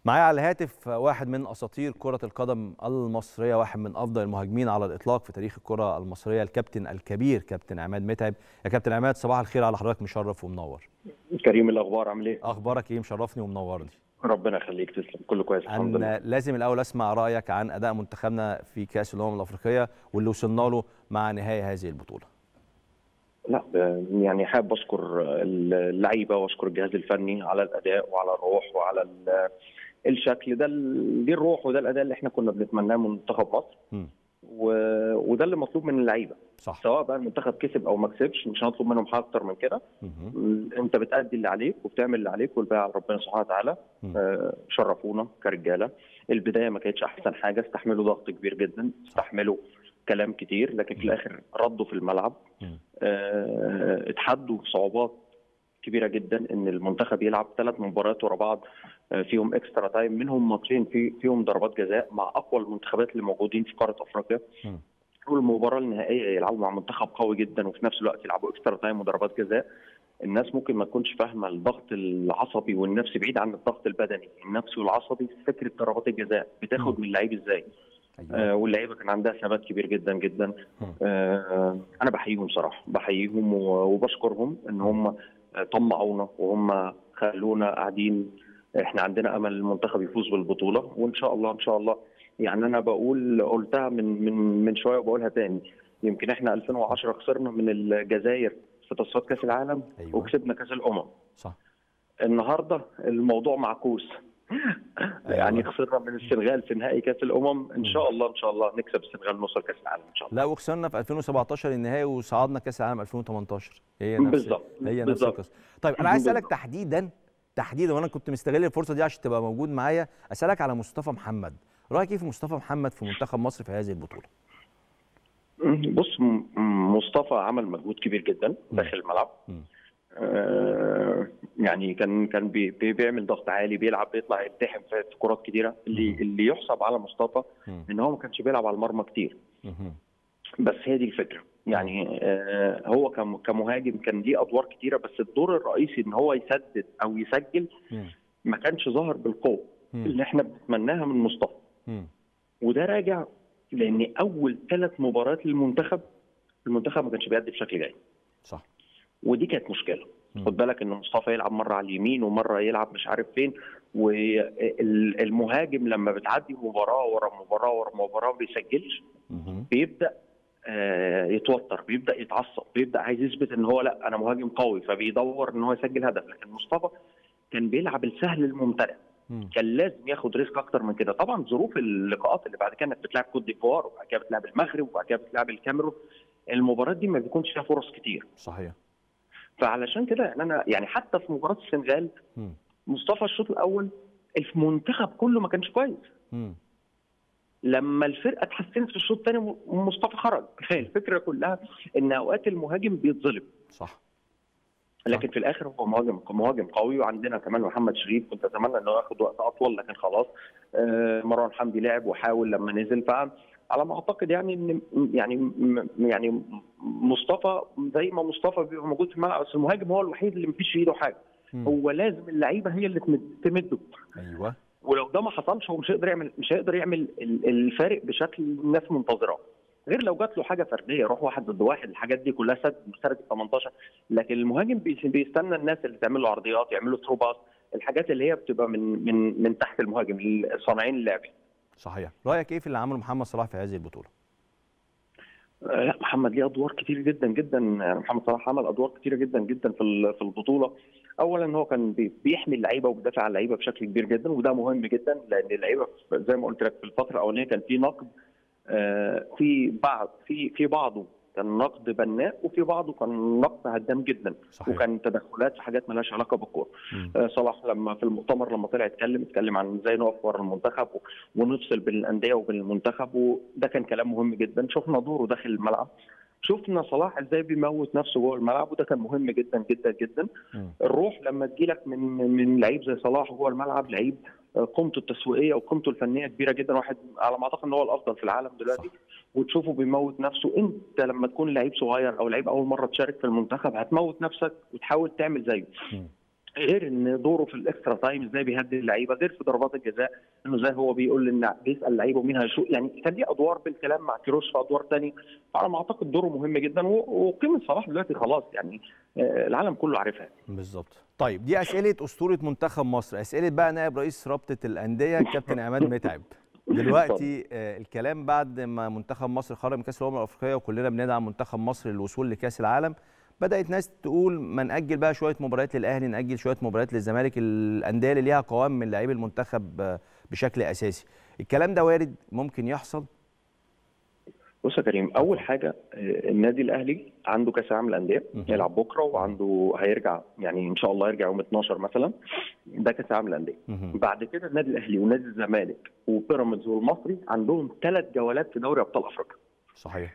معايا على الهاتف واحد من اساطير كره القدم المصريه واحد من افضل المهاجمين على الاطلاق في تاريخ الكره المصريه الكابتن الكبير كابتن عماد متعب يا كابتن عماد صباح الخير على حضرتك مشرف ومنور كريم الاخبار عامل ايه اخبارك ايه مشرفني ومنورني ربنا يخليك تسلم كله كويس الحمد لله أنا لازم الاول اسمع رايك عن اداء منتخبنا في كاس الامم الافريقيه واللي وصلنا له مع نهايه هذه البطوله لا يعني حابب اشكر اللعيبه واشكر الجهاز الفني على الاداء وعلى الروح وعلى الشكل ده دي الروح وده الاداء اللي احنا كنا بنتمناه من منتخب مصر م. و... وده اللي مطلوب من اللعيبه صح سواء بقى المنتخب كسب او ما كسبش مش هنطلب منهم حاجه اكتر من كده مهم. انت بتأدي اللي عليك وبتعمل اللي عليك والباقي على ربنا سبحانه وتعالى م. آه، شرفونا كرجاله البدايه ما كانتش احسن حاجه استحملوا ضغط كبير جدا استحملوا كلام كتير لكن في م. الاخر ردوا في الملعب م. آه، اتحدوا صعوبات كبيره جدا ان المنتخب يلعب ثلاث مباريات ورا بعض آه، فيهم اكسترا تايم منهم ماتشين في فيهم ضربات جزاء مع اقوى المنتخبات اللي موجودين في قاره افريقيا م. والمباراه النهائيه يلعبوا مع منتخب قوي جدا وفي نفس الوقت يلعبوا اكسترا تايم وضربات جزاء الناس ممكن ما تكونش فاهمه الضغط العصبي والنفسي بعيد عن الضغط البدني النفسي والعصبي فكره ضربات الجزاء بتاخد م. من اللعيب ازاي أيوة. آه واللعيبه كان عندها ثبات كبير جدا جدا م. آه انا بحييهم صراحه بحييهم و- وبشكرهم ان هم آه، طمعونا وهم خلونا قاعدين احنا عندنا امل المنتخب يفوز بالبطوله وان شاء الله ان شاء الله يعني انا بقول قلتها من من من شويه وبقولها تاني يمكن احنا 2010 خسرنا من الجزائر في تصفيات كاس العالم أيوة. وكسبنا كاس الامم صح النهارده الموضوع معكوس يعني خسرنا من السنغال في نهائي كاس الامم ان شاء الله ان شاء الله نكسب السنغال ونوصل كاس العالم ان شاء الله لا وخسرنا في 2017 النهائي وصعدنا كاس العالم 2018 هي نفس بالظبط هي نفس بالظبط. القصه طيب انا عايز اسالك بالظبط. تحديدا تحديدا وانا كنت مستغل الفرصه دي عشان تبقى موجود معايا اسالك على مصطفى محمد رايك ايه في مصطفى محمد في منتخب مصر في هذه البطوله بص م- م- مصطفى عمل مجهود كبير جدا داخل الملعب مم. آه، يعني كان كان بي بي- بيعمل ضغط عالي بيلعب بيطلع يلتحم في في كرات كتيره اللي مم. اللي يحسب على مصطفى مم. ان هو ما كانش بيلعب على المرمى كتير مهم. بس هي دي الفكره يعني آه، هو كم- كمهاجم كان ليه ادوار كتيره بس الدور الرئيسي ان هو يسدد او يسجل مم. ما كانش ظاهر بالقوه مم. اللي احنا بنتمناها من مصطفى مم. وده راجع لان اول ثلاث مباريات للمنتخب المنتخب ما كانش بيأدي بشكل جيد صح ودي كانت مشكله مم. خد بالك ان مصطفى يلعب مره على اليمين ومره يلعب مش عارف فين والمهاجم لما بتعدي مباراه ورا مباراه ورا مباراه ما بيسجلش مهم. بيبدا آه، يتوتر بيبدا يتعصب بيبدا عايز يثبت ان هو لا انا مهاجم قوي فبيدور ان هو يسجل هدف لكن مصطفى كان بيلعب السهل الممتنع مم. كان لازم ياخد ريسك اكتر من كده طبعا ظروف اللقاءات اللي بعد كده انك بتلعب كوت ديفوار وبعد كده بتلعب المغرب وبعد كده بتلعب الكاميرون المباريات دي ما بيكونش فيها فرص كتير صحيح فعلشان كده يعني انا يعني حتى في مباراه السنغال مم. مصطفى الشوط الاول المنتخب كله ما كانش كويس مم. لما الفرقه اتحسنت في الشوط الثاني مصطفى خرج الفكره كلها ان اوقات المهاجم بيتظلم صح لكن في الاخر هو مهاجم مهاجم قوي وعندنا كمان محمد شريف كنت اتمنى انه ياخد وقت اطول لكن خلاص آه، مروان حمدي لعب وحاول لما نزل فعلى ما اعتقد يعني ان يعني م- يعني مصطفى زي ما مصطفى بيبقى موجود في الملعب بس المهاجم هو الوحيد اللي مفيش في ايده حاجه مم. هو لازم اللعيبه هي اللي تمد- تمده ايوه ولو ده ما حصلش هو مش هيقدر يعمل مش هيقدر يعمل ال- الفارق بشكل الناس منتظراه غير لو جات له حاجه فرديه يروح واحد ضد واحد الحاجات دي كلها سد خارج ال 18 لكن المهاجم بيس- بيستنى الناس اللي تعمل له عرضيات يعمل له ثرو باس الحاجات اللي هي بتبقى من من من تحت المهاجم صانعين اللعب صحيح رايك ايه في اللي عمله محمد صلاح في هذه البطوله آه، لا محمد ليه ادوار كتير جدا جدا يعني محمد صلاح عمل ادوار كتيره جدا جدا في ال- في البطوله اولا هو كان بي- بيحمي اللعيبه وبيدافع عن اللعيبه بشكل كبير جدا وده مهم جدا لان اللعيبه في- زي ما قلت لك في الفتره الاولانيه كان في نقد آه، في بعض في في بعضه كان نقد بناء وفي بعضه كان نقد هدام جدا صحيح وكان تدخلات في حاجات مالهاش علاقه بالكوره مم. آه، صلاح لما في المؤتمر لما طلع اتكلم اتكلم عن ازاي نقف ورا المنتخب و- ونفصل بين الانديه وبين المنتخب وده كان كلام مهم جدا شفنا دوره داخل الملعب شفنا صلاح ازاي بيموت نفسه جوه الملعب وده كان مهم جدا جدا جدا مم. الروح لما تجيلك من من لعيب زي صلاح جوه الملعب لعيب آه، قيمته التسويقيه وقيمته الفنيه كبيره جدا واحد على ما اعتقد ان هو الافضل في العالم دلوقتي صح. وتشوفه بيموت نفسه انت لما تكون لعيب صغير او لعيب اول مره تشارك في المنتخب هتموت نفسك وتحاول تعمل زيه مم. غير ان دوره في الاكسترا تايم ازاي بيهدي اللعيبه غير في ضربات الجزاء انه زي هو بيقول ان بيسال اللعيبه ومين هيشوط يعني كان ليه ادوار بالكلام مع كيروش في ادوار ثانيه فعلى ما اعتقد دوره مهم جدا وقيمه صلاح دلوقتي خلاص يعني العالم كله عارفها بالظبط طيب دي اسئله اسطوره منتخب مصر اسئله بقى نائب رئيس رابطه الانديه الكابتن عماد متعب دلوقتي آه الكلام بعد ما منتخب مصر خرج من كاس الامم الافريقيه وكلنا بندعم منتخب مصر للوصول لكاس العالم بدات ناس تقول ما ناجل بقى شويه مباريات للاهلي ناجل شويه مباريات للزمالك الانديه اللي ليها قوام من لاعبي المنتخب آه بشكل اساسي الكلام ده وارد ممكن يحصل بص يا كريم اول حاجه النادي الاهلي عنده كاس العالم للانديه هيلعب بكره وعنده هيرجع يعني ان شاء الله يرجع يوم 12 مثلا ده كاس العالم للانديه بعد كده النادي الاهلي ونادي الزمالك وبيراميدز والمصري عندهم ثلاث جولات في دوري ابطال افريقيا صحيح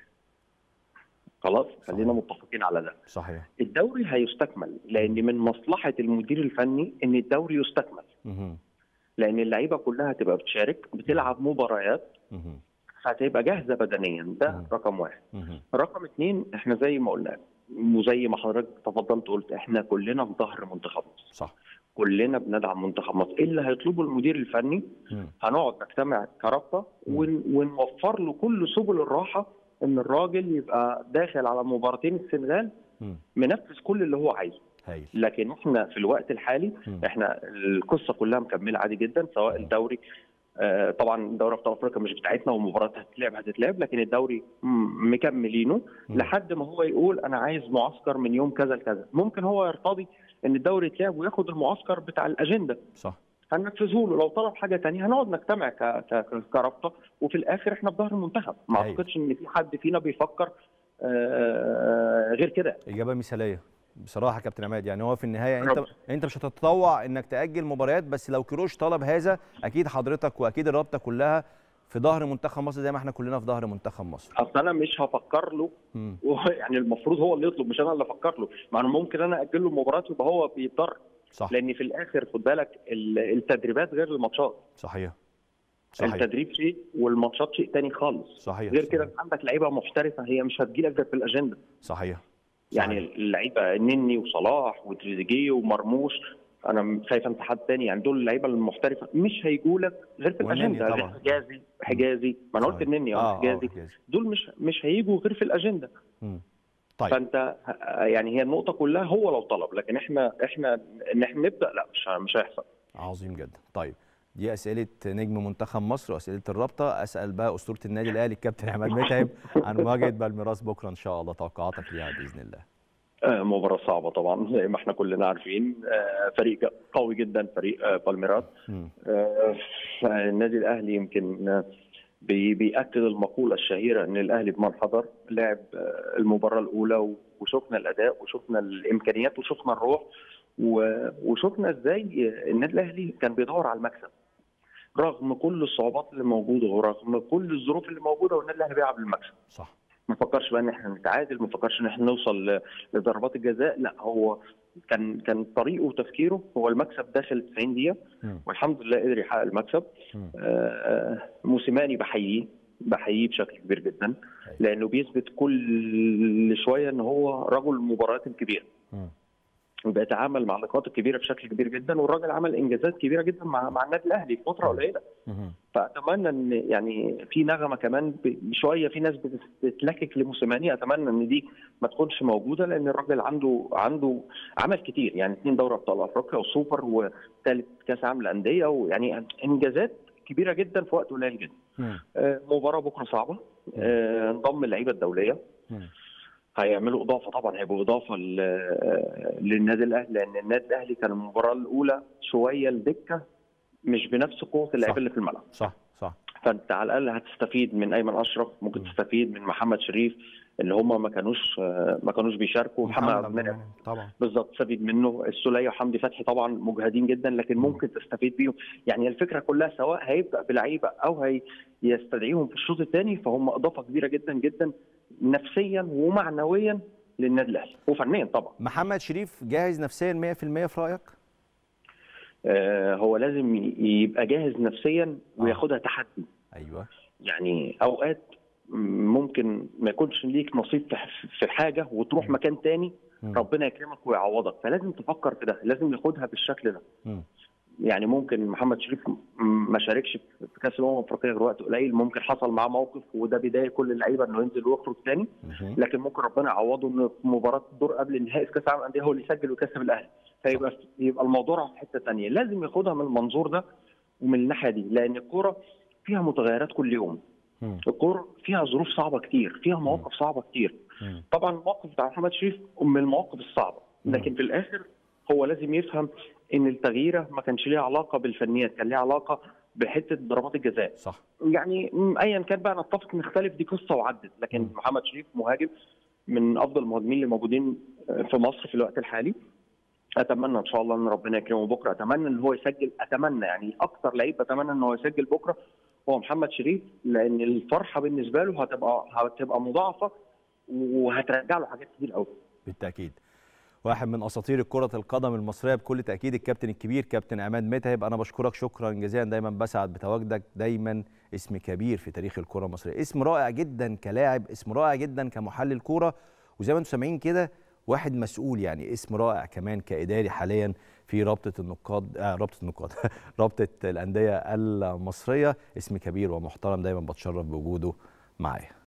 خلاص خلينا متفقين على ده صحيح الدوري هيستكمل لان من مصلحه المدير الفني ان الدوري يستكمل مه. لان اللعيبه كلها هتبقى بتشارك بتلعب مباريات مه. هتبقى جاهزه بدنيا ده مم. رقم واحد مه. رقم اثنين احنا زي ما قلنا وزي ما حضرتك تفضلت قلت احنا كلنا في ظهر منتخب مصر صح كلنا بندعم منتخب مصر ايه اللي هيطلبه المدير الفني مه. هنقعد نجتمع كرابطه ون... ونوفر له كل سبل الراحه ان الراجل يبقى داخل على مباراتين السنغال مه. منفذ كل اللي هو عايزه هايل لكن احنا في الوقت الحالي مم. احنا القصه كلها مكمله عادي جدا سواء الدوري آه، طبعا دوري ابطال افريقيا مش بتاعتنا والمباراه هتتلعب هتتلعب لكن الدوري م- مكملينه مم. لحد ما هو يقول انا عايز معسكر من يوم كذا لكذا ممكن هو يرتضي ان الدوري يتلعب وياخد المعسكر بتاع الاجنده صح هننفذه له لو طلب حاجه تانية هنقعد نجتمع ك- ك- كرابطه وفي الاخر احنا في ظهر المنتخب ما أيوة. اعتقدش ان في حد فينا بيفكر آه، غير كده اجابه مثاليه بصراحه يا كابتن عماد يعني هو في النهايه انت رب. انت مش هتتطوع انك تاجل مباريات بس لو كروش طلب هذا اكيد حضرتك واكيد الرابطه كلها في ظهر منتخب مصر زي ما احنا كلنا في ظهر منتخب مصر اصل انا مش هفكر له مم. وهو- يعني المفروض هو اللي يطلب مش انا اللي افكر له ما انا ممكن انا اجل له المباراه يبقى هو بيضطر صح لان في الاخر خد بالك ال- التدريبات غير الماتشات صحيح صحيح التدريب شيء والماتشات شيء تاني خالص صحيح غير كده صحيح. عندك لعيبه محترفه هي مش هتجيلك غير في الاجنده صحيح يعني صحيح. اللعيبه النني وصلاح وتريزيجيه ومرموش انا خايف انت حد تاني يعني دول اللعيبه المحترفه مش هيجوا لك غير في والنني الاجنده غير طبعا. حجازي حجازي ما انا قلت صحيح. النني اه اه اه حجازي حجازي. دول مش مش هيجوا غير في الاجنده مم. طيب فانت ه- يعني هي النقطه كلها هو لو طلب لكن احنا احنا ان احنا نبدا لا مش ه- مش هيحصل عظيم جدا طيب دي اسئله نجم منتخب مصر واسئله الرابطه اسال بقى اسطوره النادي الاهلي الكابتن عماد متعب عن مواجهه بالميراس بكره ان شاء الله توقعاتك ليها باذن الله آه، مباراه صعبه طبعا زي ما احنا كلنا عارفين آه، فريق قوي جدا فريق آه، بالميراس مم. آه، فالنادي الاهلي يمكن آه، بي- بيأكد المقولة الشهيرة إن الأهلي بمن حضر لعب آه، المباراة الأولى و- وشفنا الأداء وشفنا الإمكانيات وشفنا الروح و- وشفنا إزاي النادي الأهلي كان بيدور على المكسب رغم كل الصعوبات اللي موجودة ورغم كل الظروف اللي موجودة والنادي الأهلي بيلعب للمكسب صح ما فكرش بقى ان احنا نتعادل ما فكرش ان احنا نوصل ل- لضربات الجزاء لا هو كان كان طريقه وتفكيره هو المكسب داخل 90 دقيقه مم. والحمد لله قدر يحقق المكسب مم. آه، موسيماني بحييه بحييه بشكل كبير جدا لانه بيثبت كل شويه ان هو رجل المباريات الكبيره مم. وبيتعامل مع اللقاءات الكبيره بشكل كبير جدا والراجل عمل انجازات كبيره جدا مع مع النادي الاهلي في فتره قليله مم. فاتمنى ان يعني في نغمه كمان ب- شويه في ناس بتتلكك لموسيماني اتمنى ان دي ما تكونش موجوده لان الراجل عنده عنده عمل كتير يعني اثنين دوري ابطال افريقيا وسوبر وثالث كاس عالم للانديه ويعني انجازات كبيره جدا في وقت قليل جدا. مم. آه، مباراه بكره صعبه آه، انضم اللعيبه الدوليه مم. هيعملوا اضافه طبعا هيبقوا اضافه ل- آه، للنادي الاهلي لان النادي الاهلي كان المباراه الاولى شويه الدكه مش بنفس قوه اللعيبه صح. اللي في الملعب. صح صح فانت على الاقل هتستفيد من ايمن اشرف ممكن م. تستفيد من محمد شريف اللي هم ما كانوش ما كانوش بيشاركوا محمد عبد المنعم المنعم طبعا بالظبط تستفيد منه السوليه وحمدي فتحي طبعا مجهدين جدا لكن م. ممكن تستفيد بيهم يعني الفكره كلها سواء هيبدا بلعيبه او هي يستدعيهم في الشوط الثاني فهم اضافه كبيره جدا جدا نفسيا ومعنويا للنادي الاهلي وفنيا طبعا محمد شريف جاهز نفسيا 100% في رايك آه هو لازم يبقى جاهز نفسيا وياخدها تحدي ايوه يعني اوقات ممكن ما يكونش ليك نصيب في- في حاجه وتروح مكان تاني مم. ربنا يكرمك ويعوضك فلازم تفكر في ده لازم ياخدها بالشكل ده مم. يعني ممكن محمد شريف م- ما شاركش في كاس الامم الافريقيه غير وقت قليل ممكن حصل معاه موقف وده بدايه كل اللعيبه انه ينزل ويخرج تاني مهم. لكن ممكن ربنا يعوضه انه في مباراه الدور قبل النهائي في كاس العالم للانديه هو اللي يسجل ويكسب الاهلي فيبقى يبقى الموضوع في حته ثانيه لازم ياخدها من المنظور ده ومن الناحيه دي لان الكوره فيها متغيرات كل يوم مم. الكوره فيها ظروف صعبه كتير فيها مواقف صعبه كتير مم. طبعا الموقف بتاع محمد شريف من المواقف الصعبه مم. لكن في الاخر هو لازم يفهم ان التغييره ما كانش ليها علاقه بالفنيات كان ليها علاقه بحته ضربات الجزاء صح يعني م- ايا كان بقى نتفق نختلف دي قصه وعدت لكن مم. محمد شريف مهاجم من افضل المهاجمين اللي موجودين في مصر في الوقت الحالي اتمنى ان شاء الله ان ربنا يكرمه بكره اتمنى ان هو يسجل اتمنى يعني اكتر لعيب بتمنى ان هو يسجل بكره هو محمد شريف لان الفرحه بالنسبه له هتبقى هتبقى مضاعفه وهترجع له حاجات كتير قوي بالتاكيد واحد من اساطير كره القدم المصريه بكل تاكيد الكابتن الكبير كابتن عماد متعب انا بشكرك شكرا جزيلا دايما بسعد بتواجدك دايما اسم كبير في تاريخ الكره المصريه اسم رائع جدا كلاعب اسم رائع جدا كمحلل كوره وزي ما انتم سامعين كده واحد مسؤول يعني اسم رائع كمان كاداري حاليا في رابطه النقاد آه رابطه النقاد رابطه الانديه المصريه اسم كبير ومحترم دايما بتشرف بوجوده معايا